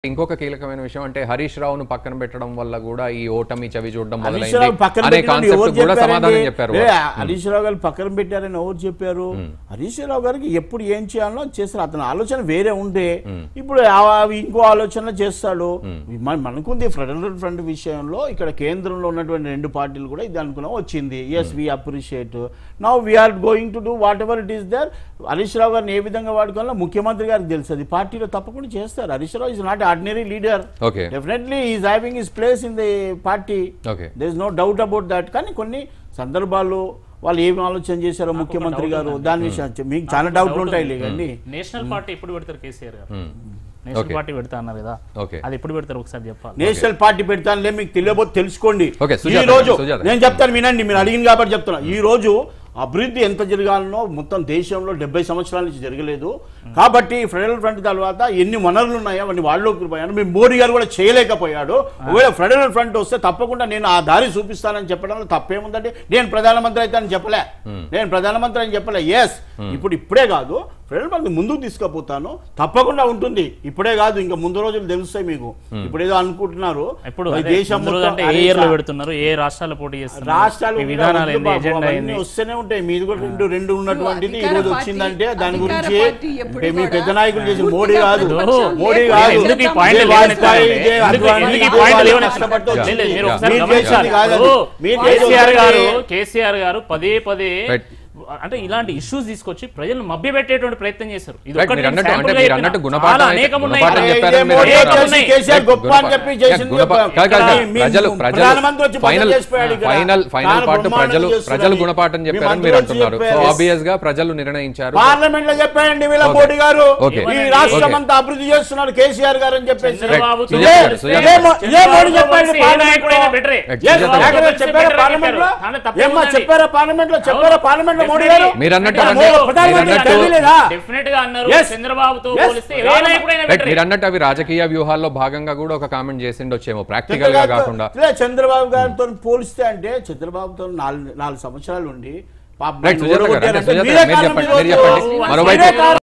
ఇంకొక కీలకమైన విషయం అంటే హరీష్ రావును పక్కన పెట్టడం వల్ల కూడా ఈ ఓటమి చవి చూడడం హరీష్ మొదలైంది రావు పక్కన అనే పెట్టినప్పుడు ఎవరు కాన్సెప్ట్ కూడా సమాధానం చెప్పారండి? చెప్పారు లే, వాళ్ళు. హరీష్ రావు గారు పక్కన పెట్టారని ఎవరు చెప్పారు హరీష్ రావు గారికి ఎప్పుడు ఏం చేయాలో చేస్తారు అతని ఆలోచన వేరే ఉండే ఇప్పుడు ఆ- ఇంకో ఆలోచన చేస్తాడు మన- మనకుంది ఫెడరల్ ఫ్రంట్ విషయంలో ఇక్కడ కేంద్రంలో ఉన్నటువంటి రెండు పార్టీలు కూడా ఇది అనుకున్నాం వచ్చింది yes we appreciate now we are going to do whatever it is there Harish Rao గారిని ఏ విధంగా వాడుకోవాలో ముఖ్యమంత్రి గారికి తెలుసు అది పార్టీలో తప్పకుండా చేస్తారు Harish Rao is not ordinary leader okay definitely is having his place in the party okay there is no doubt about that కానీ కొన్ని సందర్భాల్లో వాళ్ళు ఏం ఆలోచన చేశారో ముఖ్యమంత్రి గారు దాని విషయం మీకు చాలా డౌట్లు ఉంటాయి కానీ నేషనల్ పార్టీ ఎప్పుడు పెడతారు కేసీఆర్ గారు మ్మ్. National Okay. పార్టీ పెడతా అన్నారు కదా ఓకే అది ఎప్పుడు పెడతారు ఒకసారి చెప్పాలి నేషనల్ పార్టీ పెడతానులే మీకు తెలియబోతే తెలుసుకోండి Okay, ఈ సుజాత రోజు గారు, సుజాత. నేను చెప్తాను వినండి మీరు అడిగింది కాబట్టి చెప్తున్నా ఈ రోజు అభివృద్ధి ఎంత జరగాలనో మొత్తం దేశంలో డెబ్బై సంవత్సరాల నుంచి జరగలేదు కాబట్టి ఫెడరల్ ఫ్రంట్ తర్వాత ఎన్ని వనరులు ఉన్నాయో అవన్నీ వాళ్ళలోకి పోయాను మీ మోడీ గారు కూడా చేయలేకపోయాడు ఒకవేళ ఫెడరల్ ఫ్రంట్ వస్తే తప్పకుండా నేను ఆ దారి చూపిస్తానని చెప్పడంలో తప్పేముందండి నేను ప్రధానమంత్రి అయితే అని చెప్పలే నేను ప్రధానమంత్రి అని చెప్పలే ఎస్ ఇప్పుడు ఇప్పుడే కాదు ఫెడరల్ ఫ్రంట్ ముందుకు తీసుకుపోతాను తప్పకుండా ఉంటుంది ఇప్పుడే కాదు ఇంకా ముందు రోజులు తెలుస్తాయి మీకు ఇప్పుడు ఏదో అనుకుంటున్నారు ఇప్పుడు ఈ అదే దేశం ముందు రోజు మొత్తం అంటే ఏ అరే ఇయర్ లో సార్, పెడుతున్నారు ఏ రాష్ట్రాలు పోటీ చేస్తున్నారు రాష్ట్రాలు ఈ కూడా విధానాలు వద్దు ఏంది బాబు, ఎజెండా అవన్నీ ఏంది వస్తూనే ఉంటాయి మీది కూడా రెండు రెండు ఉన్నటువంటిది ఈ అధికార రోజు పార్టీ- వచ్చిందంటే దాని అధికార గురించి పార్టీ ఎప్పుడు అంటే మీ కూడా పెద్ద నాయకులు చేసిన పూర్తిగా మోడీ కాదు ప్రతిపక్షం మోడీ లేదు. కాదు ఎందుకు ఈ పాయింట్ జై లేవనెత్తాలి? వాజ్పేయి, జై ఎందుకు- అద్వానీ, ఎందుకు ఈ జై పాయింట్ వాళ్ళు లేవనెత్తాలి? కష్టపడుతూ లేదు, వచ్చింది. లేదు, మీరు ఒకసారి మీరు గమనించాలి. చేసింది కాదండి. ఓ, మీరు కేసీఆర్ చేసింది గారు కేసీఆర్ గారు పదే పదే Right. అంటే ఇలాంటి ఇష్యూస్ తీసుకొచ్చి ప్రజలను మభ్యపెట్టేటువంటి ప్రయత్నం చేశారు ఇది Right, ఒక్కటి మీరు అన్నట్టు- sample అంటే గా మీరు చెప్పిన. అన్నట్టు గుణపాఠం చాలా అయితే- అనేకం ఉన్నాయి. గుణపాఠం అరే, చెప్పారని ఇదే మీరు మోడీ అన్నారు. వచ్చేసి కేసీఆర్ గొప్ప అని చెప్పి చేసింది గుణప- కాదు, కాదు, కాదు. మీ- ప్రజలు మీ ప్రజలు ప్రధానమంత్రి వచ్చి ఫైనల్ పని చేసిపోయాడు ఇక్కడ. ఫైనల్ ఫైనల్ తాను పార్ట్ బ్రహ్మాండంగా ప్రజలు చేస్తున్నాడు. ప్రజలు గుణపాఠం మీ చెప్పారని మంత్రి మీరు వచ్చి అంటున్నారు సో చెప్పారు. ఆబ్వియస్ గా ప్రజలు నిర్ణయించారు పార్లమెంట్ లో చెప్పాయండి వీళ్ళ Okay. మోడీ గారు Okay. ఈ రాష్ట్రం అంతా అభివృద్ధి చేస్తున్నాడు కేసీఆర్ గారు అని చెప్పేసి చంద్రబాబుతో సుజాత గారు, పోలిస్తే సుజాత ఇదే గారు. మో- ఇదే మోడీ చెప్పాడు ఏ నాయకుడైనా పార్లమెంట్ బెటరే. Right, Yes, సుజాత గారు. నాయకుడు చెప్పారా పార్లమెంట్ లో దాంట్లో తప్పేం ఏమ్మా ఉందండి? చెప్పారా పార్లమెంట్ లో చెప్పారా పార్లమెంట్ లో మోడీ గారు మీరు అన్నట్టు మోడీ అవన్నీ- ప్రధానమంత్రి మీరు అన్నట్టు- తెలియలేదా? డెఫినెట్ గా అన్నారు Yes. చంద్రబాబుతో Yes. పోలిస్తే ఏ నాయకుడైనా రైట్ బెటరే. మీరు అన్నట్టు అవి రాజకీయ వ్యూహాల్లో భాగంగా కూడా ఒక కామెంట్ చేసిండొచ్చేమో ప్రాక్టికల్ గా కాకుండా లే, చంద్రబాబు గారితో పోలిస్తే అంటే చంద్రబాబుతో నాలుగు నాలుగు సంవత్సరాలు ఉండి పాపం రైట్ ఆయన సుజాత గారు అంటే ఓడగొట్టారంటే సుజాత మీరే గారు మీరు కారణం చెప్పండి ఈరోజు. మీరు చెప్పండి మీరే మరోవైపు కారణం